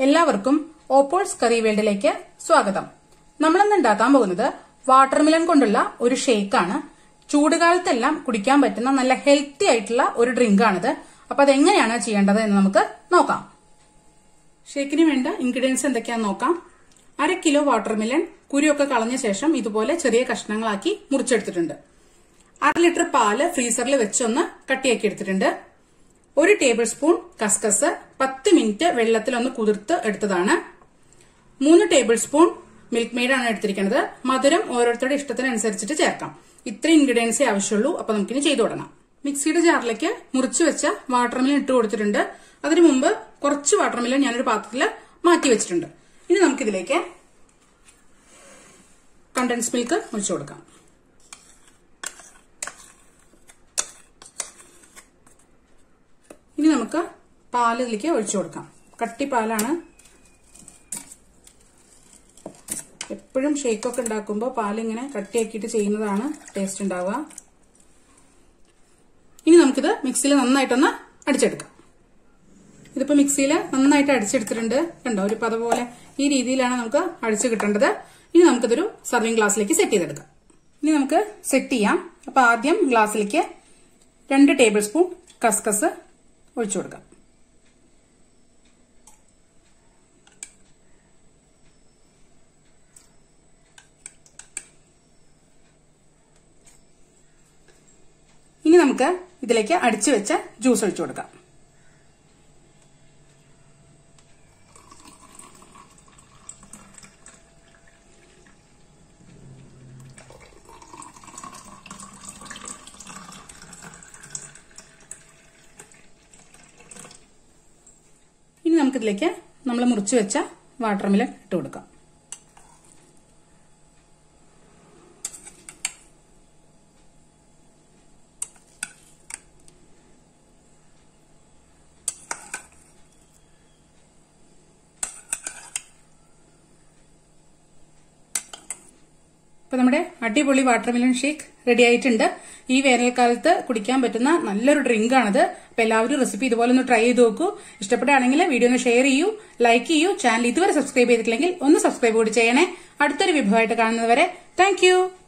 എല്ലാവർക്കും ഓപ്പോൾസ് കറി വേൾഡിലേക്ക് സ്വാഗതം നമ്മളിന്ന് ഉണ്ടാക്കാൻ പോകുന്നത് വാട്ടർമിലൻ കൊണ്ടുള്ള ഒരു ഷേക്കാണ് ചൂടുകാലത്തെല്ലാം കുടിക്കാൻ പറ്റുന്ന നല്ല ഹെൽത്തി ആയിട്ടുള്ള ഒരു ഡ്രിങ്ക് ആണിത് അപ്പൊ അതെങ്ങനെയാണ് ചെയ്യേണ്ടത് എന്ന് നമുക്ക് നോക്കാം ഷേക്കിന് വേണ്ട ഇൻഗ്രീഡിയൻസ് എന്തൊക്കെയാന്ന് നോക്കാം അര കിലോ വാട്ടർമിലൻ കുരുവൊക്കെ കളഞ്ഞ ശേഷം ഇതുപോലെ ചെറിയ കഷ്ണങ്ങളാക്കി മുറിച്ചെടുത്തിട്ടുണ്ട് അര ലിറ്റർ പാല് ഫ്രീസറിൽ വെച്ചൊന്ന് കട്ടിയാക്കി എടുത്തിട്ടുണ്ട് ഒരു ടേബിൾ സ്പൂൺ കസ്കസ് പത്ത് മിനിറ്റ് വെള്ളത്തിലൊന്ന് കുതിർത്ത് എടുത്തതാണ് മൂന്ന് ടേബിൾ സ്പൂൺ മിൽക്ക് മെയ്ഡാണ് എടുത്തിരിക്കുന്നത് മധുരം ഓരോരുത്തരുടെ ഇഷ്ടത്തിനനുസരിച്ചിട്ട് ചേർക്കാം ഇത്ര ഇൻഗ്രീഡിയൻസേ ആവശ്യമുള്ളൂ അപ്പൊ നമുക്കിനി ചെയ്തു തുടങ്ങാം മിക്സിയുടെ ജാറിലേക്ക് മുറിച്ചു വെച്ച വാട്ടർമിലൻ ഇട്ട് കൊടുത്തിട്ടുണ്ട് അതിനു മുമ്പ് കുറച്ച് വാട്ടർമിലൻ ഞാനൊരു പാത്രത്തിൽ മാറ്റി വെച്ചിട്ടുണ്ട് ഇനി നമുക്കിതിലേക്ക് കണ്ടൻസ് മിൽക്ക് ഒഴിച്ചു കൊടുക്കാം ഇനി നമുക്ക് പാല് ഇതിലേക്ക് ഒഴിച്ചു കൊടുക്കാം കട്ടി പാലാണ് എപ്പോഴും ഷേക്കൊക്കെ ഉണ്ടാക്കുമ്പോൾ പാലിങ്ങനെ കട്ടിയാക്കിയിട്ട് ചെയ്യുന്നതാണ് ടേസ്റ്റ് ഉണ്ടാവുക ഇനി നമുക്കിത് മിക്സിയിൽ നന്നായിട്ടൊന്ന് അടിച്ചെടുക്കാം ഇതിപ്പോ മിക്സിയിൽ നന്നായിട്ട് അടിച്ചെടുത്തിട്ടുണ്ട് കണ്ടോ ഒരു പത പോലെ ഈ രീതിയിലാണ് നമുക്ക് അടിച്ചു കിട്ടേണ്ടത് ഇനി നമുക്കിതൊരു സർവിംഗ് ഗ്ലാസ്സിലേക്ക് സെറ്റ് ചെയ്തെടുക്കാം ഇനി നമുക്ക് സെറ്റ് ചെയ്യാം അപ്പൊ ആദ്യം ഗ്ലാസ്സിലേക്ക് രണ്ട് ടേബിൾ സ്പൂൺ കസ്കസ് ഒഴിച്ചു കൊടുക്കാം ഇനി നമുക്ക് ഇതിലേക്ക് അടിച്ചു വെച്ച ജ്യൂസ് ഒഴിച്ചു കൊടുക്കാം ഇനി നമുക്കിതിലേക്ക് നമ്മൾ മുറിച്ചു വെച്ച വാട്ടർമിലൻ ഇട്ട് കൊടുക്കാം ഇപ്പൊ നമ്മുടെ അടിപൊളി വാട്ടർമെലൺ ഷേക്ക് റെഡി ആയിട്ടുണ്ട് ഈ വേനൽക്കാലത്ത് കുടിക്കാൻ പറ്റുന്ന നല്ലൊരു ഡ്രിങ്ക് ആണിത് അപ്പൊ എല്ലാവരും റെസിപ്പി ഇതുപോലെ ഒന്ന് ട്രൈ ചെയ്ത് നോക്കൂ ഇഷ്ടപ്പെടുകയാണെങ്കിൽ വീഡിയോ ഒന്ന് ഷെയർ ചെയ്യൂ ലൈക്ക് ചെയ്യൂ ചാനൽ ഇതുവരെ സബ്സ്ക്രൈബ് ചെയ്തിട്ടില്ലെങ്കിൽ ഒന്ന് സബ്സ്ക്രൈബ് കൂടി ചെയ്യണേ അടുത്തൊരു വിഭവമായിട്ട് കാണുന്നതുവരെ താങ്ക്